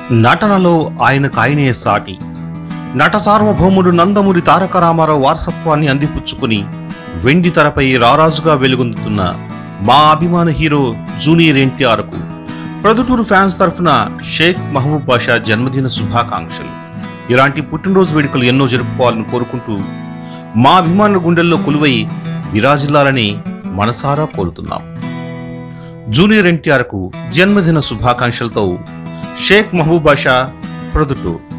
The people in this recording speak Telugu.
నటనలో ఆయనకు ఆయనే సాటి నట సార్వభౌముడు నందమూరి తారక రామారావు వారసత్వాన్ని అందిపుచ్చుకుని వెండి తెరపై రారాజుగా వెలుగొందుతున్న మా అభిమాన హీరో జూనియర్ ఎన్టీఆర్కు ప్రొద్దుటూరు ఫ్యాన్స్ తరఫున షేక్ మహబూబ్ బాషా జన్మదిన శుభాకాంక్షలు ఇలాంటి పుట్టినరోజు వేడుకలు ఎన్నో జరుపుకోవాలని కోరుకుంటూ మా అభిమానుల గుండెల్లో కొలువై విరాజిల్లాలని మనసారా కోరుతున్నాం జూనియర్ ఎన్టీఆర్కు జన్మదిన శుభాకాంక్షలతో షేక్ మహబూబ్ బాషా ప్రొద్దుటూరు